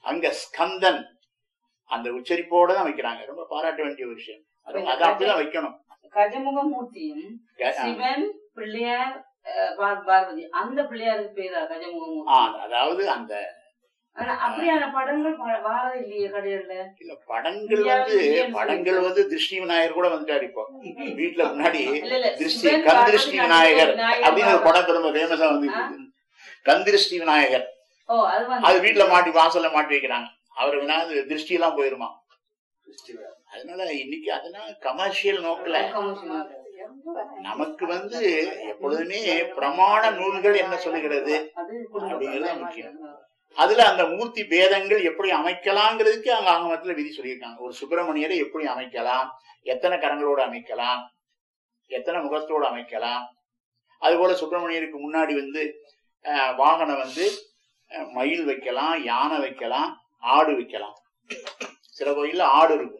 அங்க ஸ்கந்தன் அந்த உச்சரிப்போட தான் வைக்கிறாங்க ரொம்ப பாராட்ட வேண்டிய ஒரு விஷயம் அது அதை அப்படிதான் வைக்கணும் கஜமுகமூர்த்தியும் க- ஆ. சிவன் பிள்ளையார் அஹ், பார்- பார்வதி அந்த பிள்ளையாருக்கு பேரா கஜமுகமூர்த்தி ஆ, அதாவது அந்த ஆனா அப்படியான படங்கள் வ- வாரது இல்லையே கடையில இல்ல படங்கள் வந்து இந்தியாவில் படங்கள் வந்து திருஷ்டி விநாயகர் கூட வந்துட்டாரு இப்போ வீட்டுல முன்னாடி இல்ல இல்ல திருஷ்டி சிவன், கண் பார்வதி, திருஷ்டி விநாயகர் விநாயகர் அப்படின்னு ஒரு படம் ரொம்ப ஃபேமஸா வந்து ஆ? கண் திருஷ்டி விநாயகர் ஓ அது வந்து அது வீட்டுல மாட்டி வாசல்ல மாட்டி வைக்கிறாங்க அவர் விநாயகர் திருஷ்டி எல்லாம் போயிருமா அதனால இன்னைக்கு அதெல்லாம் கமர்ஷியல் நோக்கல நமக்கு வந்து எப்பொழுதுமே பிரமாண நூல்கள் என்ன சொல்லுகிறது அது அப்படிங்கிறது முக்கியம். அதுல அந்த மூர்த்தி பேதங்கள் எப்படி அமைக்கலாங்கிறதுக்கு அங்க ஆங்கமத்துல விதி சொல்லியிருக்காங்க ஒரு சுப்பிரமணியரை எப்படி அமைக்கலாம் எத்தனை கரங்களோடு அமைக்கலாம் எத்தனை முகத்தோடு அமைக்கலாம் அதுபோல சுப்பிரமணியருக்கு முன்னாடி வந்து அஹ், வாகனம் வந்து அஹ், மயில் வைக்கலாம் யானை வைக்கலாம் ஆடு வைக்கலாம் சில கோயில்ல ஆடு இருக்கும்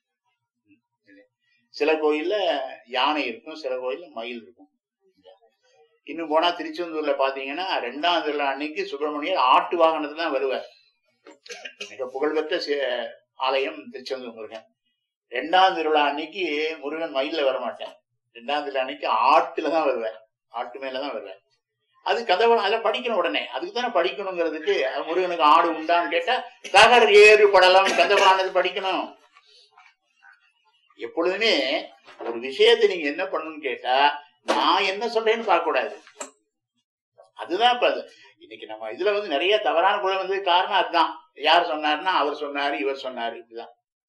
சில கோயில்ல யானை இருக்கும் சில கோயில்ல மயில் இருக்கும் இன்னும் போனா திருச்செந்தூர்ல பாத்தீங்கன்னா ரெண்டாம் திருவிழா அன்னைக்கு சுப்பிரமணியர் ஆட்டு வாகனத்துல தான் வருவார் மிக புகழ்பெற்ற சி- ஆலயம் திருச்செந்தூர் முருகன் ரெண்டாம் திருவிழா அன்னைக்கு முருகன் மயில்ல வரமாட்டேன் ரெண்டாம் திருவிழா அன்னைக்கு ஆட்டுல தான் வருவார் ஆட்டு மேல தான் வருவார் அது கதவு அதை படிக்கணும் உடனே அதுக்கு தானே படிக்கணுங்கிறதுக்கு அது முருகனுக்கு ஆடு உண்டான்னு கேட்டா தகர் ஏறு படலம் கந்தபுராணது படிக்கணும் எப்பொழுதுமே ஒரு விஷயத்தை நீங்க என்ன பண்ணணும்னு கேட்டா நான் என்ன சொல்றேன்னு பார்க்க கூடாது அதுதான் இப்ப அது. இன்னைக்கு நம்ம இதுல வந்து நிறைய தவறான குழந்தை வந்து காரணம் அதுதான் யார் சொன்னாருன்னா அவர் சொன்னாரு இவர் சொன்னாரு இப்படிதான்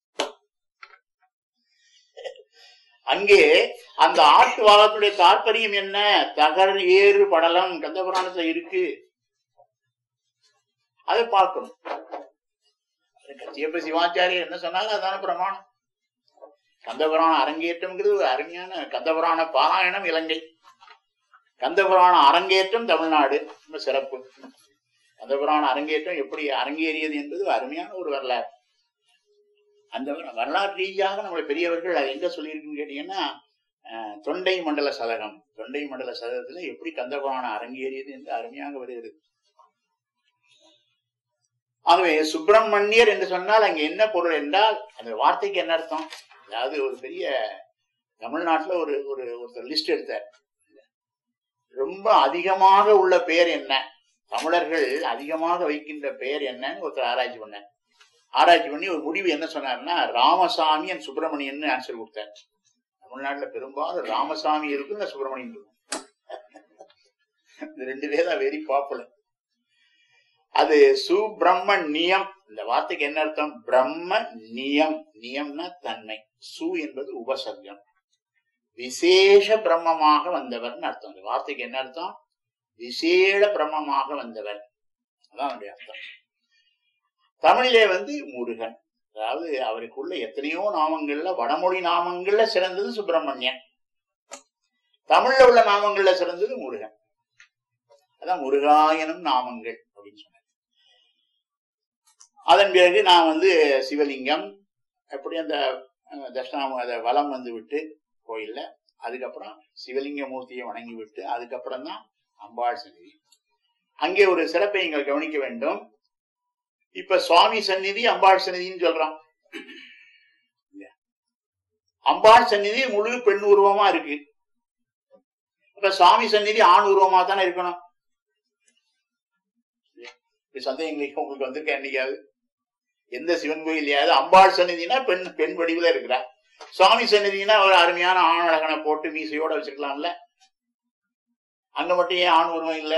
அங்கே அந்த ஆட்டு வாகத்துடைய தாற்பயம் என்ன தகர் ஏறு படலம் கந்தபுராணத்துல இருக்கு அதை பார்க்கணும் கத்தியப்ப சிவாச்சாரியர் என்ன சொன்னாலும் அதான பிரமாணம் கந்தபுராண அரங்கேற்றம்ங்கிறது ஒரு அருமையான கந்தபுராண பாராயணம் இலங்கை கந்தபுராண அரங்கேற்றம் தமிழ்நாடு ரொம்ப சிறப்பு கந்தபுராண அரங்கேற்றம் எப்படி அரங்கேறியது என்பது ஒரு அருமையான ஒரு வரலாறு அந்த வர- வரலாற்று ரீதியாக நம்முடைய பெரியவர்கள் அது எங்க சொல்லியிருக்குன்னு கேட்டீங்கன்னா அஹ், தொண்டை மண்டல சதகம் தொண்டை மண்டல சதகத்துல எப்படி கந்தபுராணம் அரங்கேறியது என்று அருமையாக வருகிறது ஆகவே சுப்பிரமணியர் என்று சொன்னால் அங்க என்ன பொருள் என்றால் அந்த வார்த்தைக்கு என்ன அர்த்தம் அதாவது ஒரு பெரிய தமிழ்நாட்டுல ஒரு ஒரு ஒருத்தர் லிஸ்ட் எடுத்தார் ரொம்ப அதிகமாக உள்ள பெயர் என்ன தமிழர்கள் அதிகமாக வைக்கின்ற பெயர் என்னன்னு ஒருத்தர் ஆராய்ச்சி பண்ணார் ஆராய்ச்சி பண்ணி ஒரு முடிவு என்ன சொன்னார்னா ராமசாமி அண்ட் சுப்பிரமணியன் ஆன்சர் கொடுத்தார் தமிழ்நாட்டுல பெரும்பாலும் ராமசாமி இருக்கும் இல்ல சுப்பிரமணியன் இருக்கும் இந்த ரெண்டு பேர் தான் வெரி பாப்புலர் அது சுப்பிரமணியம் இந்த வார்த்தைக்கு என்ன அர்த்தம் பிரம்ம நியம் நியம்னா தன்மை சு என்பது உபசர்க்கம் விசேஷ பிரம்மமாக வந்தவர்னு அர்த்தம் இந்த வார்த்தைக்கு என்ன அர்த்தம் விசேட பிரம்மமாக வந்தவர் அதான் அவனுடைய அர்த்தம் தமிழிலே வந்து முருகன் அதாவது அவருக்குள்ள எத்தனையோ நாமங்கள்ல வடமொழி நாமங்கள்ல சிறந்தது சுப்பிரமணியன் தமிழ்ல உள்ள நாமங்கள்ல சிறந்தது முருகன் அதான் முருகாயனும் நாமங்கள் அப்படின்னு சொன்னார் அதன் பிறகு நான் வந்து சிவலிங்கம் எப்படி அந்த அஹ், தட்சிணாமு அதை வலம் வந்து விட்டு கோயில்ல அதுக்கப்புறம் சிவலிங்க மூர்த்தியை வணங்கி விட்டு அதுக்கப்புறம் தான் அம்பாள் சந்நிதி அங்கே ஒரு சிறப்பை நீங்கள் கவனிக்க வேண்டும் இப்ப சுவாமி சந்நிதி அம்பாள் சந்நிதின்னு சொல்றான் இல்லையா? அம்பாள் சந்நிதி முழு பெண் உருவமா இருக்கு இப்ப சுவாமி சந்நிதி ஆண் உருவமா தானே இருக்கணும் இல்லையா? இப்படி சந்தேகங்களுக்கு உங்களுக்கு வந்திருக்கேன் என்னைக்காவது எந்த சிவன் கோயிலையாவது அம்பாள் சந்நிதினா பெண் பெண் வடிவுல இருக்கிறா சுவாமி சந்நிதினா ஒரு அருமையான ஆண் அழகனை போட்டு மீசையோட வச்சுக்கலாம்ல அங்க மட்டும் ஏன் ஆண் உருவம் இல்ல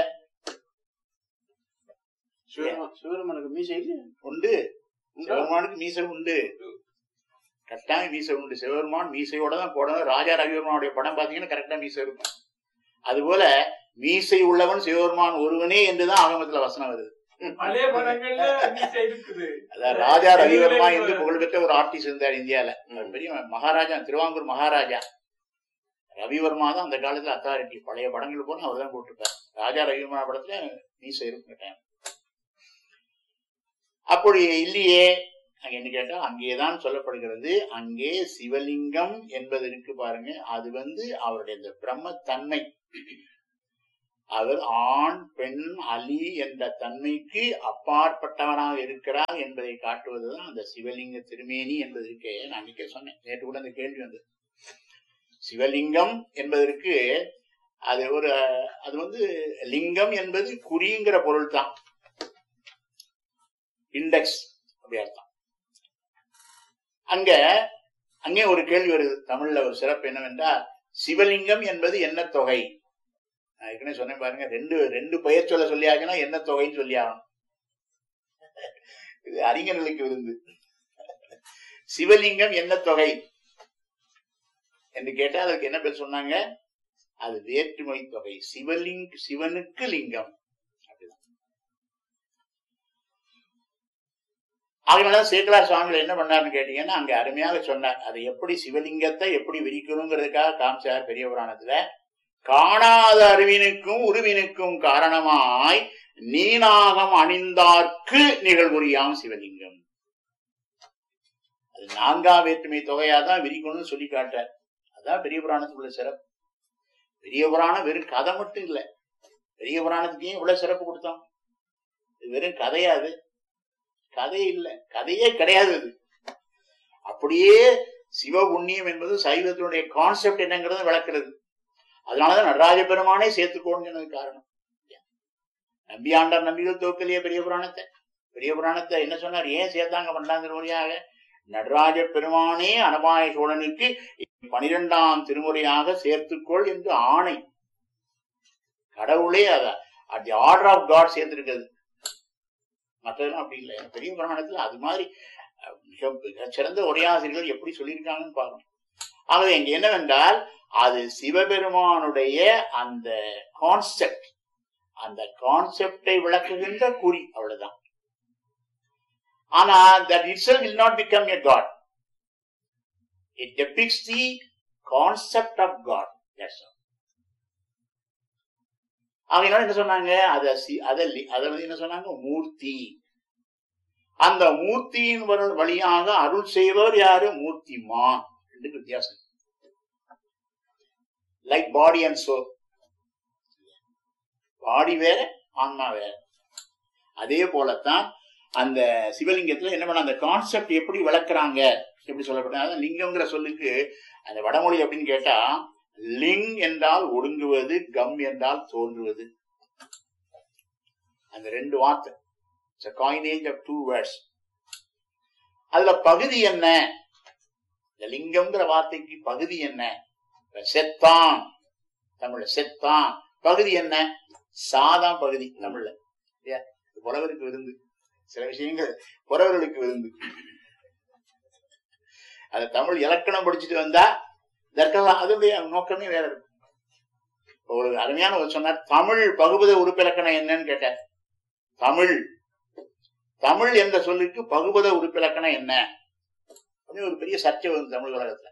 சிவருமா- சிவருமனுக்கு மீசை இல்லையா? உண்டு உண்டா? சிவபெருமானுக்கு மீசை உண்டு கட்டாயம் மீசை உண்டு சிவபெருமான் மீசையோட தான் போடணும் ராஜா ரவிவர்மனுடைய படம் பாத்தீங்கன்னா கரெக்டா மீசை இருக்கும் அதுபோல மீசை உள்ளவன் சிவபெருமான் ஒருவனே என்றுதான் ஆகமத்துல வசனம் வருது பழைய படங்கள்ல மீசை இருக்குது அதான் ராஜா ரவிவர்மா என்று புகழ்பெற்ற ஒரு ஆர்டிஸ்ட் இருந்தார் இந்தியால அவர் பெரிய மகாராஜா திருவாங்கூர் மகாராஜா ரவிவர்மா தான் அந்த காலத்துல அத்தாரிட்டி பழைய படங்கள் போனா அவர் தான் போட்டிருப்பார் ராஜா ரவிவர்மா படத்துல மீசை இருக்கும் டைம் அப்படி இல்லையே அங்க என்ன கேட்டா அங்கேதான் சொல்லப்படுகிறது அங்கே சிவலிங்கம் என்பது இருக்கு பாருங்க அது வந்து அவருடைய இந்த பிரம்ம தன்மை அவர் ஆண் பெண் அலி என்ற தன்மைக்கு அப்பாற்பட்டவனாக இருக்கிறார் என்பதை காட்டுவதுதான் அந்த சிவலிங்க திருமேனி என்பதற்கு நான் அன்னைக்கே சொன்னேன் நேற்று கூட அந்த கேள்வி வந்தது சிவலிங்கம் என்பதற்கு அது ஒரு அது வந்து லிங்கம் என்பது குறிங்கிற பொருள் தான் இண்டெக்ஸ் அப்படி அர்த்தம் அங்க அங்கே ஒரு கேள்வி வருது தமிழ்ல ஒரு சிறப்பு என்னவென்றால் சிவலிங்கம் என்பது என்ன தொகை நான் ஏற்கனவே சொன்னேன் பாருங்க ரெண்டு ரெண்டு பெயர் சொல்ல சொல்லியாச்சுன்னா என்ன தொகைன்னு சொல்லி ஆகணும் இது அறிஞர்களுக்கு விருந்து சிவலிங்கம் என்ன தொகை என்று கேட்டா அதுக்கு என்ன பேர் சொன்னாங்க அது வேற்றுமை தொகை சிவலிங் சிவனுக்கு லிங்கம் அப்படிதான் அதனால சேக்கலார் சுவாமிகள் என்ன பண்ணாருன்னு கேட்டீங்கன்னா அங்க அருமையாக சொன்னார் அதை எப்படி சிவலிங்கத்தை எப்படி விரிக்கணுங்கிறதுக்காக காமிச்சார் பெரிய புராணத்துல காணாத அறிவினுக்கும் உருவினுக்கும் காரணமாய் நீனாகம் அணிந்தார்க்கு நிகழ்வுரியாம் சிவலிங்கம் அது நான்காம் வேற்றுமை தொகையாதான் விரிக்கணும்னு சொல்லி காட்டார் அதான் பெரிய புராணத்துக்குள்ள சிறப்பு பெரிய புராணம் வெறும் கதை மட்டும் இல்ல பெரிய புராணத்துக்கு ஏன் இவ்வளவு சிறப்பு கொடுத்தோம் இது வெறும் கதையாது கதை இல்ல கதையே கிடையாது அது அப்படியே சிவ புண்ணியம் என்பது சைவத்தினுடைய கான்செப்ட் என்னங்கிறத விளக்குறது அதனாலதான் நடராஜ பெருமானே சேர்த்துக்கோன்னு சொன்னது காரணம் நம்பியாண்டார் நம்பிகள் தோக்கலையே பெரிய புராணத்தை பெரிய புராணத்தை என்ன சொன்னார் ஏன் சேர்த்தாங்க பன்னெண்டாம் திருமுறையாக நடராஜ பெருமானே அனபாய சோழனுக்கு பனிரெண்டாம் திருமுறையாக சேர்த்துக்கொள் என்று ஆணை கடவுளே அத at the order of God சேர்த்திருக்கிறது மற்றதெல்லாம் அப்படி இல்லை பெரிய புராணத்துல அது மாதிரி அஹ், மிக மிகச் சிறந்த உரையாசிரியர்கள் எப்படி சொல்லியிருக்காங்கன்னு பார்க்கணும் ஆகவே இங்க என்னவென்றால் அது சிவபெருமானுடைய அந்த கான்செப்ட் அந்த கான்செப்டை விளக்குகின்ற குறி அவ்வளவுதான் ஆனா that itself will not become a god it depicts the concept of god that's all அவங்க என்ன சொன்னாங்க அத சி- அத லி- அத வந்து என்ன சொன்னாங்க மூர்த்தி அந்த மூர்த்தியின் வரு- வழியாக அருள் செய்வர் யாரு மூர்த்திமான் ரெண்டு வித்தியாசம் like body and soul body வேற ஆன்மா வேற அதே போலத்தான் அந்த சிவலிங்கத்துல என்ன பண்ண அந்த கான்செப்ட் எப்படி விளக்குறாங்க எப்படி சொல்லப்பட்ட அதான் லிங்கம்ங்கிற சொல்லுக்கு அந்த வடமொழி அப்படின்னு கேட்டா லிங் என்றால் ஒடுங்குவது கம் என்றால் தோன்றுவது அந்த ரெண்டு வார்த்தை காயினேஜ் ஆஃப் டூ வேர்ட்ஸ் அதுல பகுதி என்ன இந்த லிங்கம்ங்கிற வார்த்தைக்கு பகுதி என்ன இப்ப செத்தான் தமிழ்ல செத்தான் பகுதி என்ன சாதான் பகுதி தமிழ்ல இல்லையா? இது புலவருக்கு விருந்து சில விஷயங்கள் புறவர்களுக்கு விருந்து அது தமிழ் இலக்கணம் படிச்சுட்டு வந்தா இதற்கெல்லாம் அதனுடைய நோக்கமே வேற இருக்கும் இப்ப ஒரு அருமையான ஒரு சொன்னார் தமிழ் பகுபத உறுப்பிலக்கணம் என்னன்னு கேட்டார் தமிழ் தமிழ் என்ற சொல்லுக்கு பகுபத உறுப்பிலக்கணம் என்ன அப்படின்னு ஒரு பெரிய சர்ச்சை வரும் தமிழ் உலகத்துல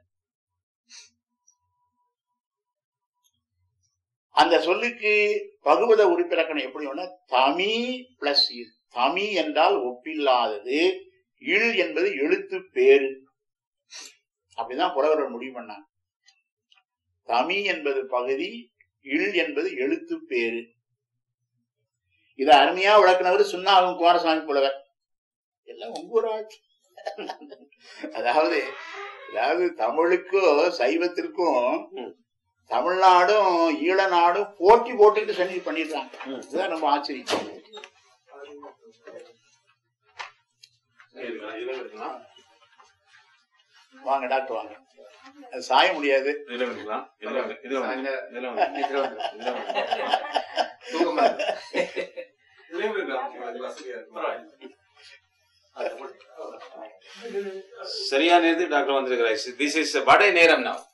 அந்த சொல்லுக்கு பகுபத உறுப்பிலக்கணம் எப்படி வேணா தமி பிளஸ் தமி என்றால் ஒப்பில்லாதது இல் என்பது எழுத்து பேரு அப்படிதான் புலவர்கள் முடிவு பண்ணாங்க தமி என்பது பகுதி இல் என்பது எழுத்து பேரு இத அருமையா விளக்குனவர் சுண்ணாகும் குமாரசாமி புலவர் எல்லாம் உங்க ஒரு ஆட்சி அதாவது அதாவது தமிழுக்கும் சைவத்திற்கும் ம். தமிழ்நாடும் ஈழ நாடும் போட்டி போட்டுட்டு சந்தி பண்ணிடுறாங்க ம். இதுதான் ரொம்ப ஆச்சரியம் வாங்க டாக்டர் வாங்க அது சாய முடியாது இதுல இருக்கலாம் இதுல வந்து- இதுல வந்து- சாயந்தரம் இதுல வந்து- இதுல வந்து இதுல வந்து. தூக்கமா இருக்கு. இதுலயும் இருக்கலாம். அது வசதியா இருக்கும். சரியான நேரத்துக்கு டாக்டர் வந்திருக்கிறார் திஸ் இஸ் வடை நேரம் நான்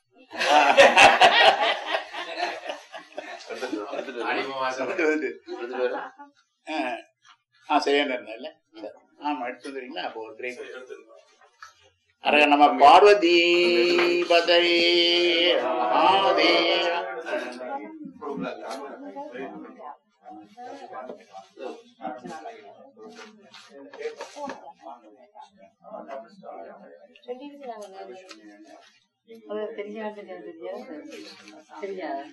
அனுபவ வாசம் வந்து வந்து. எடுத்துட்டு வரேன். ஆ, ஆ சரியான இருந்தா இல்ல சரி. ஆமா எடுத்து வந்துறீங்களா அப்போ ஒரு பிரேக் அரக நம்ம பார்வதி பதை மகாதேவ அது தெரிஞ்சா தெரியாது தெரியாது தெரியாது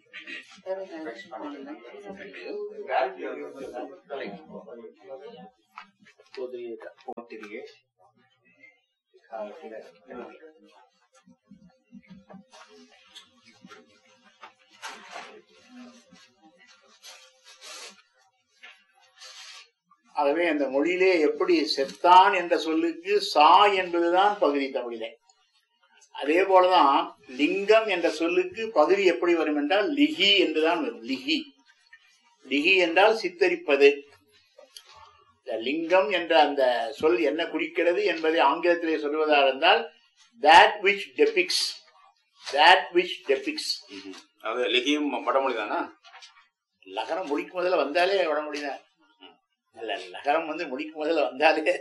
ஆகவே அந்த மொழியிலே எப்படி செத்தான் என்ற சொல்லுக்கு சா என்பதுதான் பகுதி தமிழிலே அதே போலதான் லிங்கம் என்ற சொல்லுக்கு பகுதி எப்படி வரும் என்றால் லிகி என்றுதான் வரும் லிகி லிகி என்றால் சித்தரிப்பது இந்த லிங்கம் என்ற அந்த சொல் என்ன குறிக்கிறது என்பதை ஆங்கிலத்திலே சொல்வதாக இருந்தால் that which depicts that which depicts அது லிகியும் வடமொழி தானா லகரம் முடிக்கும் முதல்ல வந்தாலே வடமொழிதான் இல்ல லகரம் வந்து முடிக்கும் முதல்ல வந்தாலே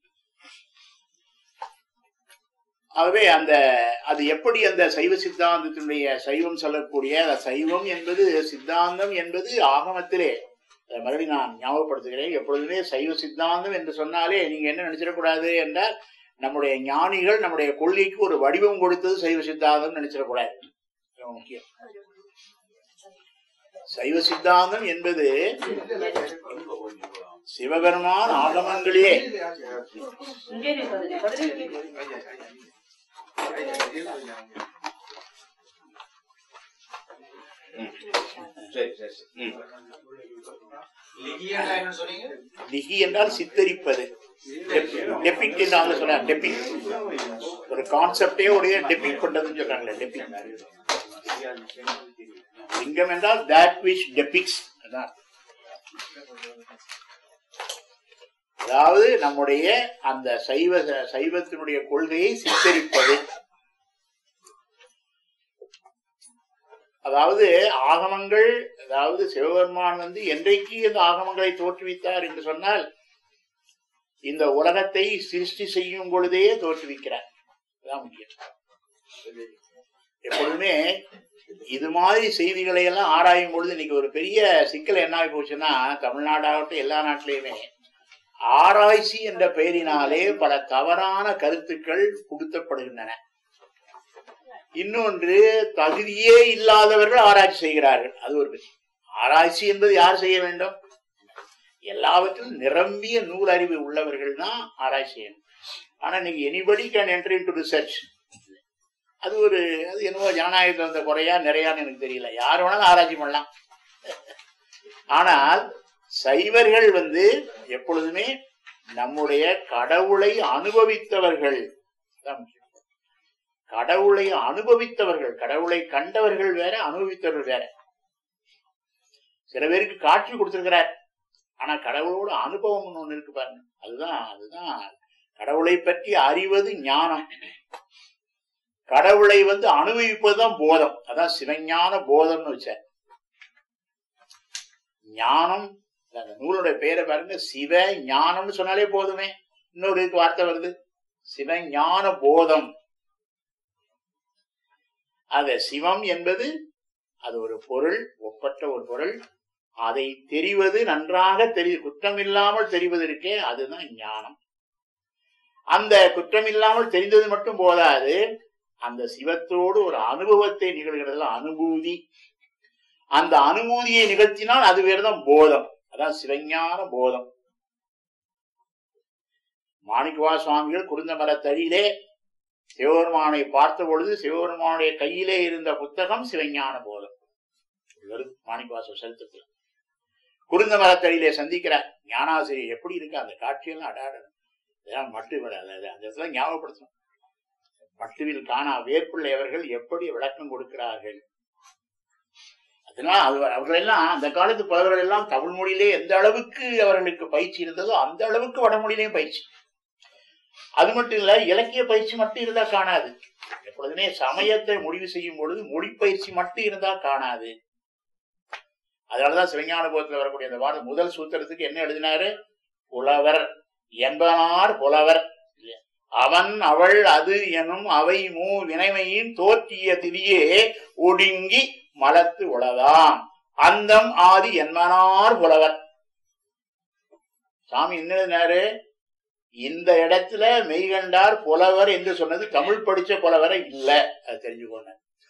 ஆகவே அந்த அது எப்படி அந்த சைவ சித்தாந்தத்தினுடைய சைவம் சொல்லக்கூடிய அந்த சைவம் என்பது சித்தாந்தம் என்பது ஆகமத்திலே அதை மறுபடியும் நான் ஞாபகப்படுத்துகிறேன் எப்பொழுதுமே சைவ சித்தாந்தம் என்று சொன்னாலே நீங்க என்ன நினைச்சிடக்கூடாது என்றால் நம்முடைய ஞானிகள் நம்முடைய கொள்கைக்கு ஒரு வடிவம் கொடுத்தது சைவ சித்தாந்தம் நினைச்சிடக்கூடாது ரொம்ப முக்கியம் சைவ சித்தாந்தம் என்பது சிவபெருமான் ஆகமங்களே இங்கே பதில் பதில் சரி சரி சரி ம். லிகியண்டா என்ன சொன்னீங்க லிகி என்றால் சித்தரிப்பது டெபிக் என்று சொல்ற டெபிக் ஒரு கான்செப்டே உடைய டெபிக் பண்றதுன்னு சொல்றாங்களே டெபிக் லிங்கம் என்றால் that which depicts அதான் அதாவது நம்முடைய அந்த சைவ சைவத்தினுடைய கொள்கையை சித்தரிப்பது அதாவது ஆகமங்கள் அதாவது சிவபெருமான் வந்து என்றைக்கு இந்த ஆகமங்களை தோற்றுவித்தார் என்று சொன்னால் இந்த உலகத்தை சிருஷ்டி செய்யும் பொழுதே தோற்றுவிக்கிறார் அதான் முக்கியம் எப்பொழுதுமே இது மாதிரி செய்திகளை எல்லாம் ஆராயும் பொழுது இன்னைக்கு ஒரு பெரிய சிக்கல் என்ன ஆகி போச்சுன்னா தமிழ்நாடாகட்டும் எல்லா நாட்டிலையுமே ஆராய்ச்சி என்ற பெயரினாலே பல தவறான கருத்துக்கள் புகுத்தப்படுகின்றன இன்னொன்று தகுதியே இல்லாதவர்கள் ஆராய்ச்சி செய்கிறார்கள் அது ஒரு விஷயம் ஆராய்ச்சி என்பது யார் செய்ய வேண்டும் எல்லாவற்றிலும் நிரம்பிய நூல் அறிவு உள்ளவர்கள் தான் ஆராய்ச்சி செய்யணும் ஆனா இன்னைக்கு anybody can enter into research அது ஒரு அது என்னவோ ஜனநாயகத்தில் வந்த குறையா நிறையான்னு எனக்கு தெரியல யார் வேணாலும் ஆராய்ச்சி பண்ணலாம் ஆனால் சைவர்கள் வந்து எப்பொழுதுமே நம்முடைய கடவுளை அனுபவித்தவர்கள் அதான் முக்கியம். கடவுளை அனுபவித்தவர்கள் கடவுளை கண்டவர்கள் வேற அனுபவித்தவர்கள் வேற சில பேருக்கு காட்சி கொடுத்திருக்கிறார் ஆனா கடவுளோட அனுபவம் ஒண்ணு இருக்கு பாருங்க அதுதான் அதுதான் கடவுளை பற்றி அறிவது ஞானம் கடவுளை வந்து அனுபவிப்பதுதான் போதம் அதான் சிவஞான போதம்னு வச்சார் ஞானம் அந்த நூலுடைய பெயரை பாருங்க சிவ ஞானம்னு சொன்னாலே போதுமே இன்னொரு இதுக்கு வார்த்தை வருது சிவஞான போதம் அத சிவம் என்பது அது ஒரு பொருள் ஒப்பற்ற ஒரு பொருள் அதை தெரிவது நன்றாக தெரி குற்றமில்லாமல் தெரிவது இருக்கே அதுதான் ஞானம் அந்த குற்றமில்லாமல் தெரிந்தது மட்டும் போதாது அந்த சிவத்தோடு ஒரு அனுபவத்தை நிகழ்கிறதுல அனுபூதி அந்த அனுபூதியை நிகழ்த்தினால் அது வேறுதான் போதம் அதான் சிவஞான போதம் மாணிக்கவா சுவாமிகள் குருந்த மரத்தடியிலே சிவபெருமானை பார்த்த பொழுது சிவபெருமானுடைய கையிலே இருந்த புத்தகம் சிவஞான போதம் வருது மாணிக்கவாச சரித்திரத்தில் குருந்த மரத்தடியிலே சந்திக்கிறார் ஞானாசிரியர் எப்படி இருக்கு அந்த காட்சியெல்லாம் அடாட இதெல்லாம் மட்டு விடாது அது அந்த இடத்துல ஞாபகப்படுத்தணும் மட்டுவில் காணா வேப்பிள்ளை அவர்கள் எப்படி விளக்கம் கொடுக்கிறார்கள் அதனால அது அவர்கள் எல்லாம் அந்த காலத்து புலவர்கள் எல்லாம் தமிழ் மொழியிலே எந்த அளவுக்கு அவர்களுக்கு பயிற்சி இருந்ததோ அந்த அளவுக்கு வடமொழியிலேயும் பயிற்சி அது மட்டும் இல்ல இலக்கிய பயிற்சி மட்டும் இருந்தா காணாது எப்பொழுதுமே சமயத்தை முடிவு செய்யும் பொழுது மொழி பயிற்சி மட்டும் இருந்தா காணாது அதனாலதான் சிவஞான போகத்துல வரக்கூடிய அந்த வார்த்தை முதல் சூத்திரத்துக்கு என்ன எழுதினாரு புலவர் என்பனார் புலவர் இல்லையா? அவன் அவள் அது எனும் அவை மூ வினைமையின் தோற்றிய திரியே ஒடுங்கி மலத்து உளதாம் அந்தம் ஆதி என்பனார் புலவர் சாமி என்ன எழுதினாரு இந்த இடத்துல மெய்கண்டார் புலவர் என்று சொன்னது தமிழ் படிச்ச புலவரை இல்ல அது தெரிஞ்சுக்கோங்க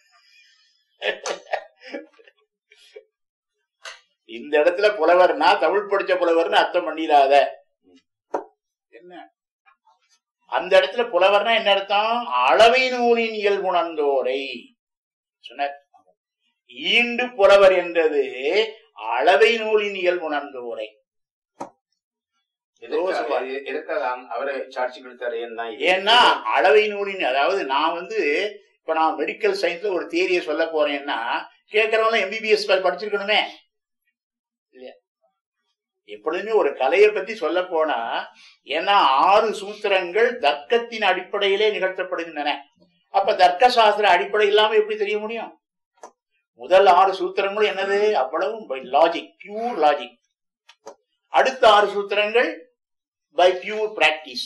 இந்த இடத்துல புலவர்னா தமிழ் படிச்ச புலவர்னு அர்த்தம் பண்ணிடாத என்ன அந்த இடத்துல புலவர்னா என்ன அர்த்தம் அளவை நூலின் இயல்புணர்ந்தோரை சொன்னார் ஈண்டு புலவர் என்றது அளவை நூலின் இயல்புணர்ந்தோரை எதற்காக எதற்காக அவரை சாட்சி கொடுத்தாரு ஏன்னா ஏன்னா அளவை நூலின் அதாவது நான் வந்து இப்ப நான் மெடிக்கல் சயின்ஸ்ல ஒரு தியரியை சொல்ல போறேன்னா கேட்கறவங்க எம்பிபிஎஸ் படிச்சிருக்கணுமே இல்லையா எப்பொழுதுமே ஒரு கலையை பத்தி சொல்ல போனா ஏன்னா ஆறு சூத்திரங்கள் தர்க்கத்தின் அடிப்படையிலே நிகழ்த்தப்படுகின்றன அப்ப தர்க்க சாஸ்திர அடிப்படை இல்லாம எப்படி தெரிய முடியும் முதல் ஆறு சூத்திரங்களும் என்னது அவ்வளவும் லாஜிக் பியூர் லாஜிக் அடுத்த ஆறு சூத்திரங்கள் பை பியூர் பிராக்டிஸ்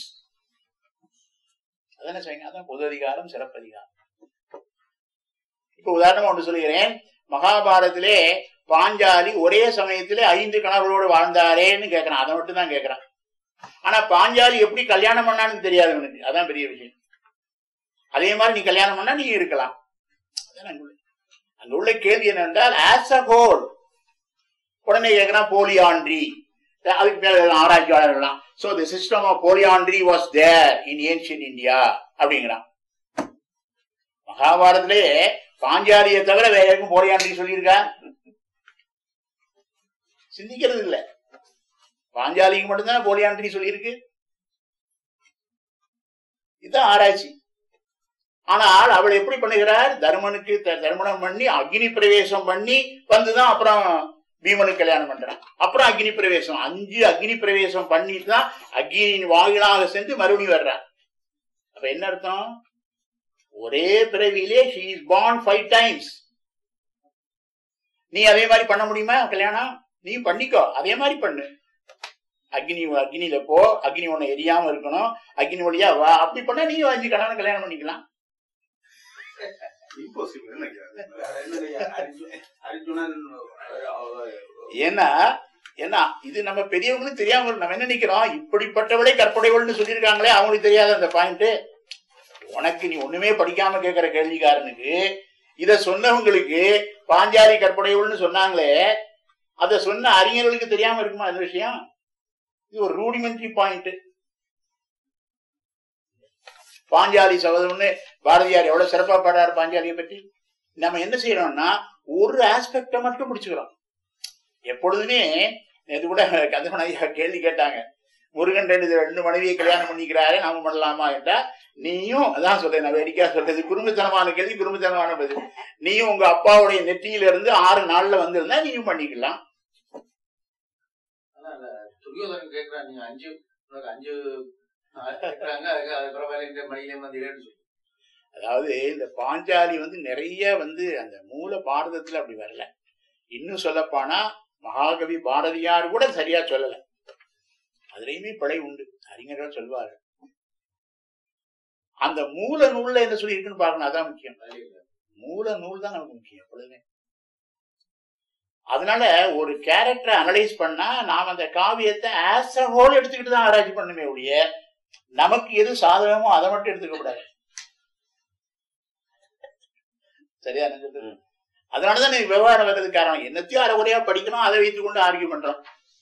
அதான செய்யுங்க அதான் பொது அதிகாரம் சிறப்பதிகாரம் இப்ப உதாரணமா ஒன்று சொல்லுகிறேன் மகாபாரதத்திலே பாஞ்சாலி ஒரே சமயத்திலே ஐந்து கணவர்களோடு வாழ்ந்தாரேன்னு கேட்கறான் அதை மட்டும் தான் கேட்கறான் ஆனா பாஞ்சாலி எப்படி கல்யாணம் பண்ணான்னு தெரியாது உனக்கு அதான் பெரிய விஷயம் அதே மாதிரி நீ கல்யாணம் பண்ணா நீ இருக்கலாம் அதான் அங்க உள்ள அங்க உள்ள கேள்வி என்னென்றால் ஆஸ் அ ஹோல் உடனே கேட்கறான் போலியாண்ட்ரி அதுக்கு மேல ஆராய்ச்சியாளர்கள்லாம் so the system of polyandry was there in ancient India அப்படிங்கிறான் மகாபாரதத்திலே பாஞ்சாலியை தவிர வேற யாருக்கும் போலியாண்ட்ரி சொல்லியிருக்கா சிந்திக்கிறது இல்ல பாஞ்சாலிக்கு மட்டும்தான் போலியாண்ட்ரி சொல்லியிருக்கு இதுதான் ஆராய்ச்சி ஆனால் அவள் எப்படி பண்ணுகிறார் தர்மனுக்கு த- தர்மணம் பண்ணி அக்னி பிரவேசம் பண்ணி வந்துதான் அப்புறம் பீமனுக்கு கல்யாணம் பண்றான் அப்புறம் அக்னி பிரவேசம் அஞ்சு அக்னி பிரவேசம் பண்ணிட்டு தான் அக்னியின் வாயிலாக சென்று மறுபடியும் வர்றான் அப்ப என்ன அர்த்தம் ஒரே பிறவியிலே she is born five times நீ அதே மாதிரி பண்ண முடியுமா கல்யாணம் நீ பண்ணிக்கோ அதே மாதிரி பண்ணு அக்னி அக்னியில போ அக்னி உன்னை எரியாம இருக்கணும் அக்னி வழியா வா அப்படி பண்ணா நீ அஞ்சு கல்யாணம் கல்யாணம் பண்ணிக்கலாம் இம்பாசிபிள் அர்ஜுனன் ஏன்னா ஏன்னா இது நம்ம பெரியவங்களுக்கு தெரியாம இருக்கு. நம்ம என்ன நிக்கிறோம் இப்படிப்பட்டவளே கற்புடையவள்னு சொல்லியிருக்காங்களே அவங்களுக்கு தெரியாத அந்த பாயிண்ட் உனக்கு நீ ஒண்ணுமே படிக்காம கேட்கிற கேள்விக்காரனுக்கு இத சொன்னவங்களுக்கு பாஞ்சாலி கற்புடையவள்னு சொன்னாங்களே அத சொன்ன அறிஞர்களுக்கு தெரியாம இருக்குமா அந்த விஷயம் இது ஒரு ரூடிமெண்ட்ரி பாயிண்ட் பாஞ்சாலி சபதம்னு பாரதியார் எவ்வளவு சிறப்பா பாடுறாரு பாஞ்சாலியை பற்றி நம்ம என்ன செய்யறோம்னா ஒரு ஆஸ்பெக்ட மட்டும் பிடிச்சுக்கிறோம் எப்பொழுதுமே இது கூட கந்தமன் ஐயா கேள்வி கேட்டாங்க முருகன் ரெண்டு ரெண்டு மனைவியை கல்யாணம் பண்ணிக்கிறாரே நாம பண்ணலாமா என்றா நீயும் அதான் சொல்றேன் நான் வேடிக்கையா சொல்றது குடும்பத்தனமான கேள்வி குடும்பத்தனமான பதில் நீயும் உங்க அப்பாவுடைய நெற்றியில இருந்து ஆறு நாள்ல வந்திருந்தா நீயும் பண்ணிக்கலாம் ஆனா அந்த துரியோதனன் கேக்குறான் நீங்க அஞ்சு உனக்கு அஞ்சு கேக்குறாங்க அதுக்கு அது பரவாயில்ல மணியிலே வந்தீங்கன்னு சொல்லி அதாவது இந்த பாஞ்சாலி வந்து நிறைய வந்து அந்த மூல பாரதத்துல அப்படி வரல இன்னும் சொல்லப்போனா மகாகவி பாரதியார் கூட சரியா சொல்லல அதுலயுமே பிழை உண்டு அறிஞர்கள் சொல்வார்கள் அந்த மூல நூல்ல என்ன சொல்லி இருக்குன்னு பார்க்கணும் அதான் முக்கியம் மூல நூல் தான் நமக்கு முக்கியம் எப்பொழுதுமே அதனால ஒரு கேரக்டரை அனலைஸ் பண்ணா நாம் அந்த காவியத்தை ஆஸ் அ ஹோல் எடுத்துக்கிட்டு தான் ஆராய்ச்சி பண்ணுமே ஒழிய நமக்கு எது சாதகமோ அதை மட்டும் எடுத்துக்க கூடாது சரியா நான் சொல்றது? அதனாலதான் நீ விவகாரம் வர்றது காரணம் என்னத்தையும் அரைகுறையா படிக்கணும் அதை வைத்துக் கொண்டு ஆர்கியூ பண்றோம்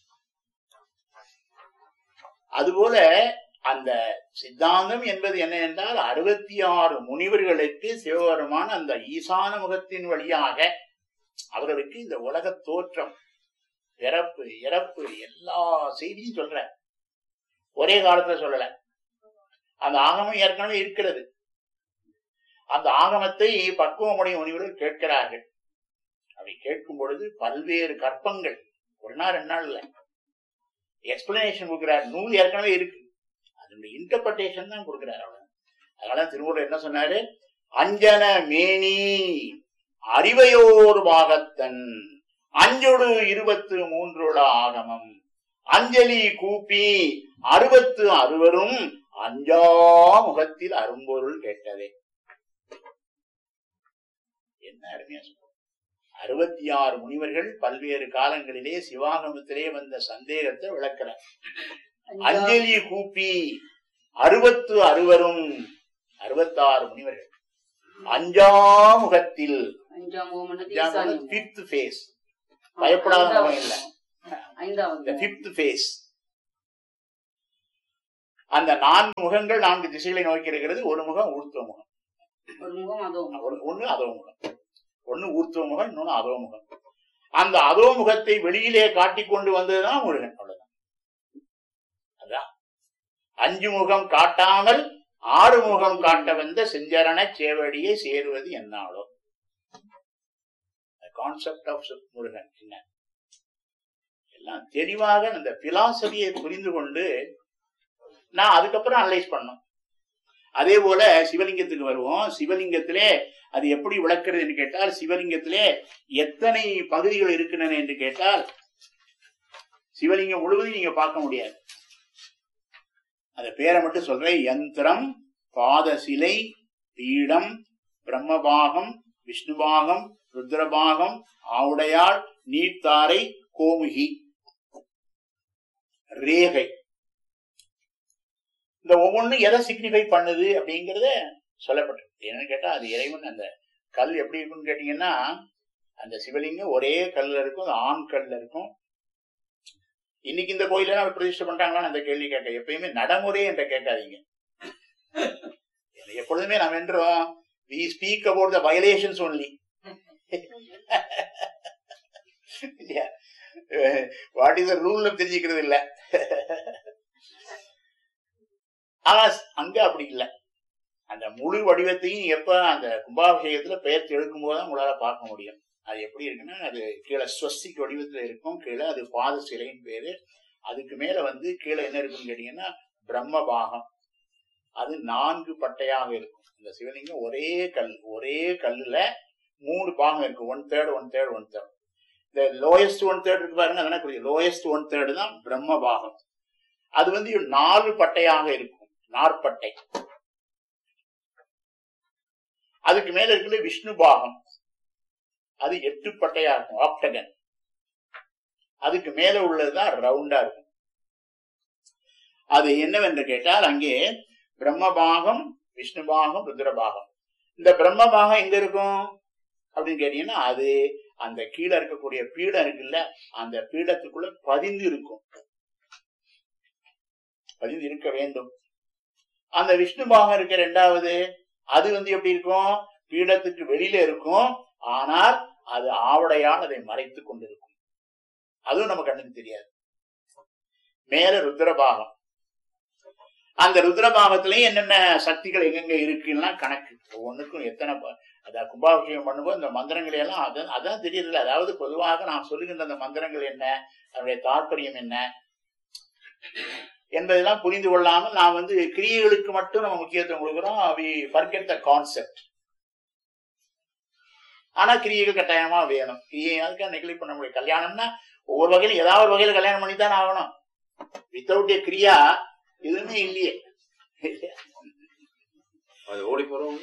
அதுபோல அந்த சித்தாந்தம் என்பது என்ன என்றால் அறுபத்தி ஆறு முனிவர்களுக்கு சிவபெருமான் அந்த ஈசான முகத்தின் வழியாக அவர்களுக்கு இந்த உலக தோற்றம் பிறப்பு இறப்பு எல்லா செய்தியும் சொல்ற ஒரே காலத்துல சொல்லல அந்த ஆகமம் ஏற்கனவே இருக்கிறது அந்த ஆகமத்தை பக்குவமுடைய முனிவர்கள் கேட்கிறார்கள் அப்படி கேட்கும் பொழுது பல்வேறு கற்பங்கள் ஒரு நாள் ரெண்டு நாள் இல்ல எக்ஸ்பிளனேஷன் கொடுக்கிறார் நூல் ஏற்கனவே இருக்கு அதனுடைய இன்டர்பிரேஷன் தான் கொடுக்கிறார் அவ்வளவு அதனால திருவள்ளுவர் என்ன சொன்னாரு அஞ்சன மேனி அறிவையோர் பாகத்தன் அஞ்சொடு இருபத்து மூன்றுள ஆகமம் அஞ்சலி கூப்பி அறுபத்து அறுவரும் அஞ்சா முகத்தில் அரும்பொருள் கேட்டதே என்ன அருமையா சொல்றோம் அறுபத்தி ஆறு முனிவர்கள் பல்வேறு காலங்களிலே சிவாகமத்திலே வந்த சந்தேகத்தை விளக்கிறார் அஞ்சலி கூப்பி அறுபத்து அறுவரும் அறுபத்தாறு முனிவர்கள் அஞ்சாமுகத்தில் அஞ்சாம் முகம் ஈசானியம் பிப்த் ஃபேஸ் பயப்படாத முகம் இல்ல ஐந்தாவது இந்த முகம். பிப்த் ஃபேஸ் அந்த நான்கு முகங்கள் நான்கு திசைகளை நோக்கி இருக்கிறது ஒரு முகம் ஊர்த்துவ முகம் ஒரு முகம் அதோ ஒரு- ஒண்ணு அதோ முகம் ஒண்ணு ஊர்த்துவ முகம் இன்னொன்னு அதோ முகம் அந்த அதோ முகத்தை வெளியிலே காட்டிக் கொண்டு வந்ததுதான் முருகன் அவ்வளவுதான் அதான் அஞ்சு முகம் காட்டாமல் ஆறு முகம் காட்ட வந்த செஞ்சரண சேவடியை சேருவது என்னாலோ கான்செப்ட் ஆஃப் முருகன் என்ன எல்லாம் தெளிவாக அந்த பிலாசபியை புரிந்து கொண்டு நான் அதுக்கப்புறம் அனலைஸ் பண்ணோம் அதே போல சிவலிங்கத்துக்கு வருவோம் சிவலிங்கத்திலே அது எப்படி விளக்குறது என்று கேட்டால் சிவலிங்கத்திலே எத்தனை பகுதிகள் இருக்கின்றன என்று கேட்டால் சிவலிங்கம் முழுவதும் நீங்க பார்க்க முடியாது அந்த பேரை மட்டும் சொல்றேன் யந்திரம் பாதசிலை பீடம் பிரம்மபாகம் விஷ்ணுபாகம் ருத்ரபாகம் ஆவுடையாள் நீர்த்தாரை கோமுகி ரேகை இந்த ஒவ்வொன்றும் எதை சிக்னிஃபை பண்ணுது அப்படிங்கறத சொல்லப்பட்டிருக்கு என்னன்னு கேட்டா அது இறைவன் அந்த கல் எப்படி இருக்கும்னு கேட்டீங்கன்னா அந்த சிவலிங்கம் ஒரே கல்ல இருக்கும் அது ஆண் கல்ல இருக்கும் இன்னைக்கு இந்த கோயில அவர் பிரதிஷ்டை பண்றாங்களான்னு அந்த கேள்வி கேட்க எப்பயுமே நடைமுறை என்ற கேட்காதீங்க எப்பொழுதுமே நாம் என்றோம் we speak about the violations only இல்லையா வாட் இஸ் ரூல்ல தெரிஞ்சுக்கிறது இல்ல ஆனா அங்க அப்படி இல்லை அந்த முழு வடிவத்தையும் எப்ப அந்த கும்பாபிஷேகத்துல பெயர்த்து எடுக்கும் போது உங்களால பார்க்க முடியும் அது எப்படி இருக்குன்னா அது கீழே ஸ்வஸ்திக் வடிவத்துல இருக்கும் கீழே அது பாத சிலைன்னு பேரு அதுக்கு மேல வந்து கீழே என்ன இருக்குன்னு கேட்டீங்கன்னா பிரம்ம பாகம் அது நான்கு பட்டையாக இருக்கும் இந்த சிவலிங்கம் ஒரே கல் ஒரே கல்லுல மூணு பாகம் இருக்கு one third one third one third இந்த லோயஸ்ட் ஒன் தேர்ட் இருக்கு பாருங்க அதெல்லாம் குறிக்கும் லோயஸ்ட் ஒன் தேர்டு தான் பிரம்ம பாகம் அது வந்து நாலு பட்டையாக இருக்கும் நாற்பட்டை அதுக்கு மேல இருக்கிறது விஷ்ணு பாகம் அது எட்டு பட்டையா இருக்கும் ஆப்டகன் அதுக்கு மேல உள்ளதுதான் ரவுண்டா இருக்கும் அது என்னவென்று கேட்டால் அங்கே பிரம்மபாகம் விஷ்ணு பாகம் ருத்ரபாகம் இந்த பிரம்ம பாகம் எங்க இருக்கும் அப்படின்னு கேட்டீங்கன்னா அது அந்த கீழே இருக்கக்கூடிய பீடம் இருக்குல்ல அந்த பீடத்துக்குள்ள பதிந்து இருக்கும் பதிந்து இருக்க வேண்டும் அந்த விஷ்ணு பாகம் இருக்க ரெண்டாவது அது வந்து எப்படி இருக்கும் பீடத்துக்கு வெளியில இருக்கும் ஆனால் அது ஆவடையால் அதை மறைத்து கொண்டிருக்கும் அதுவும் நம்ம கண்ணுக்கு தெரியாது மேல ருத்ரபாகம் அந்த ருத்ரபாகத்திலயும் என்னென்ன சக்திகள் எங்கெங்க இருக்குன்னா கணக்கு ஒவ்வொன்றுக்கும் எத்தனை ப- அதான் கும்பாபிஷேகம் பண்ணும்போது இந்த மந்திரங்களை எல்லாம் அதான் அதான் தெரியறதில்ல அதாவது பொதுவாக நாம் சொல்லுகின்ற அந்த மந்திரங்கள் என்ன அதனுடைய தாற்பயம் என்ன என்பதெல்லாம் புரிந்து கொள்ளாமல் நாம் வந்து கிரியைகளுக்கு மட்டும் நம்ம முக்கியத்துவம் கொடுக்கிறோம் வி ஃபர்கெட் த கான்செப்ட் ஆனா கிரியைகள் கட்டாயமா வேணும் கிரியை அதுக்காக நெகிழி பண்ண முடியும் கல்யாணம்னா ஒவ்வொரு வகையில ஏதாவது ஒரு வகையில கல்யாணம் பண்ணி தான் ஆகணும் வித்தவுட் ஏ கிரியா எதுவுமே இல்லையே அது ஓடி போறவங்க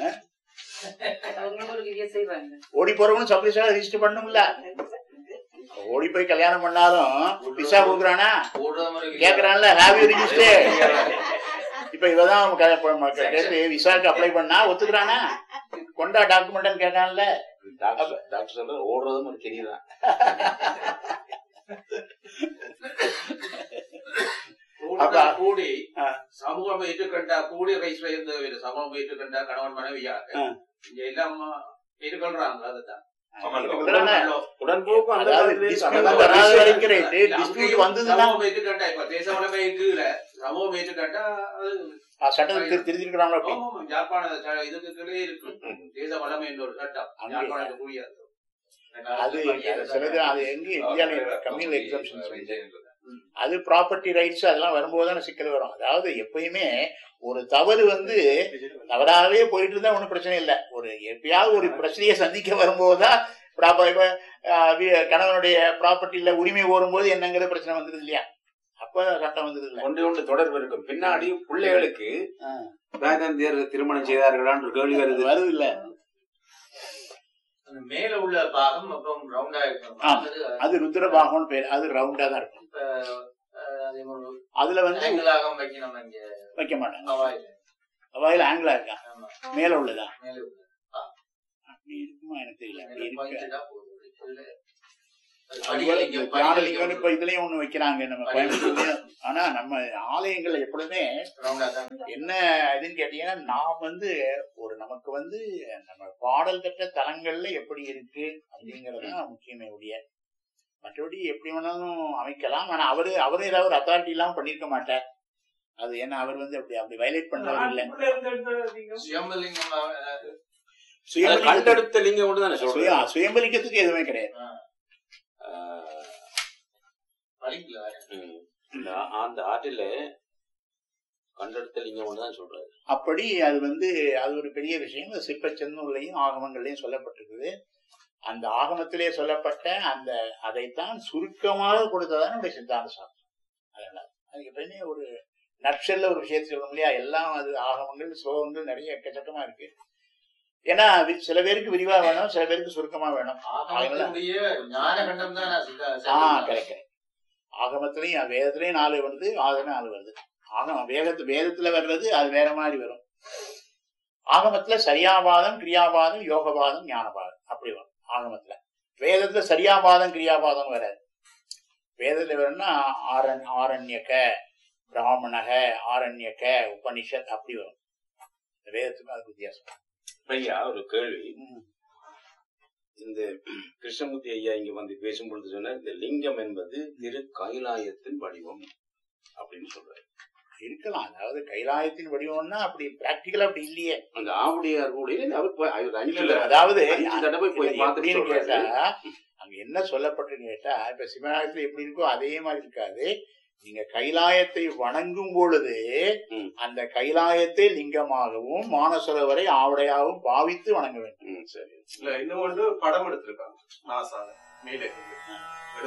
அவங்க ஒரு கிரியை செய்வாங்க ஓடி போறவங்களும் சப்ளிஸா ரெஜிஸ்டர் பண்ணும்ல ஓடி போய் கல்யாணம் பண்ணாலும் விசா கொடுக்குறானா ஓடுற மாதிரி கேக்குறான்ல ஹாவ் யூ ரிஜிஸ்டர் இப்ப இவதான் அவன் க- இப்ப ம- க- கேட்டு விசாக்கு அப்ளை பண்ணா ஒத்துக்கிறானா கொண்டா டாக்குமெண்ட் கேட்டான்ல டாக்டர் டாக்டர் சொல்ற ஓடுறதும் ஒரு கெரியதான் அப்ப- கூடி ஆ. சமூகம் ஏற்றுக்கண்டா கூடி வயசுல இருந்த சமூகம் ஏற்றுக்கண்டா கணவன் மனைவியாக ஆ. இங்க எல்லாம் ஏற்றுக்கொள்றாங்க அதுதான் சமன்கம். இதுதானே? உடன்போக்கு அந்த அதாவது காலத்திலே dispute சமன்கம். வராத வரைக்கும் right. dispute அங்கேயும் வந்ததுன்னா சமூகம் ஏற்றுக்கண்டா இப்ப தேச உடமை கீழே சமூகம் ஏற்றுக்கண்டா அது ஆ, சட்டத்தை திரு- திருத்திருக்கிறாங்களா அப்படி ஆமாம், யாழ்ப்பாண ச- இதுக்கு கீழே இருக்கு தேச வளமை என்ற ஒரு சட்டம் அங்கே. யாழ்ப்பாணத்துக்கு கூடியது அது அது சிலது அது எங்க இந்தியாவில கம்யூனல் எக்ஸம்ஷன்ஸ் அது ப்ராப்பர்ட்டி ரைட்ஸ் அதெல்லாம் வரும்போது தானே சிக்கல் வரும் அதாவது எப்பயுமே ஒரு தவறு வந்து தவறாகவே போயிட்டு இருந்தா ஒன்றும் பிரச்சனை இல்லை ஒரு எப்பயாவது ஒரு பிரச்சனையை சந்திக்க வரும்போதுதான் ப்ராப்பர் இப்ப ஆஹ், வி- கணவனுடைய ப்ராப்பர்ட்டியில உரிமை கோரும்போது என்னங்கிற பிரச்சனை வந்துருது இல்லையா அப்ப சட்டம் வந்துருது இல்ல ஒன்று ஒன்று தொடர்பு இருக்கும் பின்னாடி பிள்ளைகளுக்கு ஆ. வேதந்தியர் திருமணம் செய்தார்களான்னு கேள்வி வருது வருது இல்ல அந்த மேல உள்ள பாகம் அப்புறம் ரவுண்டா இருக்கும் ஆ. அது ருத்ரபாகம்னு பேர் அது ரவுண்டா தான் இருக்கும் இப்ப அஹ், அதே மாதிரி அதுல வந்து ஆங்கிளாகம் வைக்கணும் இங்க வைக்க மாட்டாங்க ஹவாயில வாயில ஆங்கிலா இருக்கா ஆமா மேல உள்ளதா மேலே உள்ள. அப்படி இருக்குமா எனக்கு தெரியல அப்படி மேலே இருக்கு pointed ஆ போகுது. இதுல அது அதுபோல படிக்கலிங்கம், இந்த தியானலிங்கம் படிக்கலிங்கம் இப்ப இதுலயும் ஒண்ணு வைக்கிறாங்க நம்ம கோயம்புத்தூர்லயும் ஆனா நம்ம ஆலயங்கள்ல எப்பொழுதுமே round ஆ தான் என்ன இதுன்னு கேட்டீங்கன்னா நாம் வந்து ஒரு நமக்கு வந்து நம்ம பாடல் பெற்ற தலங்கள்ல எப்படி இருக்கு அப்படிங்கறது தான் முக்கியமே ஒழிய மற்றபடி எப்படி வேணாலும் அமைக்கலாம் ஆனா அவரு அவரு ஏதாவது ஒரு அத்தாரிட்டி எல்லாம் பண்ணிருக்க மாட்டார் அது ஏன்னா அவர் வந்து அப்படி அப்படி வயலேட் பண்றவர் இல்ல சுயம்பலிங்கம் அஹ், சுயம்பலிங்க- கண்டெடுத்த லிங்கம் ஒன்று தானே சுய- சொல்றேன் சுயம்பலிங்கத்துக்கு எதுவுமே கிடையாது படிக்கல ம். இந்த அந்த ஆற்றில கண்டெடுத்த லிங்கம் ஒன்று தான் சொல்றாரு அப்படி அது வந்து அது ஒரு பெரிய விஷயம் அது சிற்ப செந்நூல்லையும் ஆகமங்கள்லையும் சொல்லப்பட்டிருக்குது அந்த ஆகமத்திலே சொல்லப்பட்ட அந்த அதைத்தான் சுருக்கமாக கொடுத்ததான் நம்முடைய சித்தாந்த சாஸ்திரம் அதனால அதுக்கு எப்பயுமே ஒரு நட்சல்ல ஒரு விஷயத்தை சொல்லணும் இல்லையா எல்லாம் அது ஆகமங்கள் ஸ்லோகங்கள் நிறைய எக்கச்சக்கமா இருக்கு ஏன்னா வி- சில பேருக்கு விரிவா வேணும் சில பேருக்கு சுருக்கமா வேணும் ஆகமத்தினுடைய ஞான கண்டம் தான் நான் சித்தா- ஆ சித்தா- கரெக்ட் ஆகமத்திலையும் வேதத்திலையும் நாலு வருது ஆகமே நாலு வருது ஆகமம் வேதத்து வேதத்துல வர்றது அது வேற மாதிரி வரும் ஆகமத்துல சரியாபாதம் கிரியாபாதம் யோகபாதம் ஞானபாதம் அப்படி வரும் ஆகமத்துல வேதத்துல சரியாபாதம் கிரியாபாதம் வராது வேதத்துல வரும்னா ஆரன் ஆரண்யக பிராமணக ஆரண்யக உபனிஷத் அப்படி வரும் இந்த வேதத்துக்கும் அதுக்கு வித்தியாசம் ஐயா ஒரு கேள்வி ம். இந்த கிருஷ்ணமூர்த்தி ஐயா இங்க வந்து பேசும்பொழுது சொன்னார் இந்த லிங்கம் என்பது திரு கைலாயத்தின் வடிவம் அப்படின்னு சொல்றாரு இருக்கலாம் அதாவது கைலாயத்தின் வடிவம்னா அப்படி பிராக்டிக்கலா அப்படி இல்லையே அந்த ஆவுடையார் கூட அவர் போய் அவர் அஞ்சு இல்ல, அதாவது அஞ்சு தடவை போய் இல்ல, பார்த்துட்டு எப்படின்னு கேட்டா சொல்றாரு அங்க என்ன சொல்லப்பட்டிருக்கு கேட்டா இப்ப சிவநாயகத்துல எப்படி இருக்கோ அதே மாதிரி இருக்காது நீங்க கைலாயத்தை வணங்கும் பொழுது ம். அந்த கைலாயத்தை லிங்கமாகவும் மானசரோவரை ஆவடையாகவும் பாவித்து வணங்க வேண்டும் ம், சரி இல்ல இன்னும் ஒன்று படம் எடுத்திருக்காங்க நாசால மேலே இருந்து.